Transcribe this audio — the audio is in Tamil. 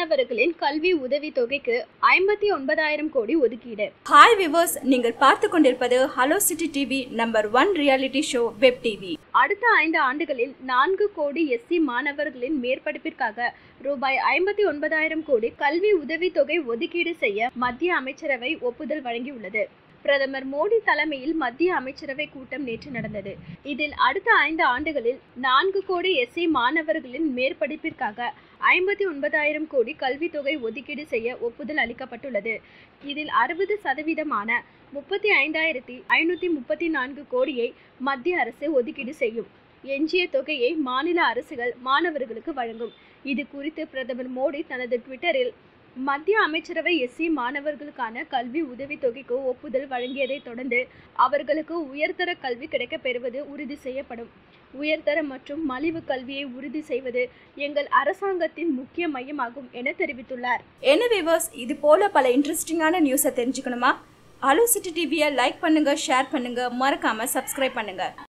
மாணவர்களின் கல்வி உதவித் தொகைக்கு ஐம்பத்தி ஒன்பதாயிரம் கோடி ஒதுக்கீடு ஹாய் விவர்ஸ் நீங்கள் பார்த்து கொண்டிருப்பது hello city TV number one reality show web TV அடுத்த ஐந்து ஆண்டுகளில் நான்கு கோடி எஸ்சி மாணவர்களின் மேற்படிப்பிற்காக ரூபாய் ஐம்பத்தி ஒன்பதாயிரம் கோடி கல்வி உதவித் தொகை ஒதுக்கீடு செய்ய மத்திய அமைச்சரவை ஒப்புதல் வழங்கியுள்ளது பிரதமர் மோடி தலைமையில் மத்திய அமைச்சரவை கூட்டம் நேற்று நடந்தது இதில் அடுத்த ஐந்து ஆண்டுகளில் நான்கு கோடி எஸ்சி மாணவர்களின் மேற்படிப்பிற்காக ஐம்பத்தி ஒன்பதாயிரம் கோடி கல்வித் தொகை ஒதுக்கீடு செய்ய ஒப்புதல் அளிக்கப்பட்டுள்ளது இதில் அறுபது சதவீதமான முப்பத்தி ஐந்தாயிரத்தி ஐநூற்றி முப்பத்தி நான்கு கோடியை மத்திய அரசு ஒதுக்கீடு செய்யும் எஞ்சிய தொகையை மாநில அரசுகள் மாணவர்களுக்கு வழங்கும் இது குறித்து பிரதமர் மோடி தனது ட்விட்டரில் மத்திய அமைச்சரவை எஸ்சி மாணவர்களுக்கான கல்வி உதவித் தொகைக்கு ஒப்புதல் வழங்கியதை தொடர்ந்து அவர்களுக்கு உயர்தர கல்வி கிடைக்கப் பெறுவது உறுதி செய்யப்படும் உயர்தர மற்றும் மலிவு கல்வியை உறுதி செய்வது எங்கள் அரசாங்கத்தின் முக்கிய மையமாகும் என தெரிவித்துள்ளார் என்ன விவர்ஸ் இது போல பல இன்ட்ரெஸ்டிங்கான நியூஸை தெரிஞ்சுக்கணுமா ஹலோ சிட்டி டிவியை லைக் பண்ணுங்க ஷேர் பண்ணுங்க மறக்காம சப்ஸ்கிரைப் பண்ணுங்க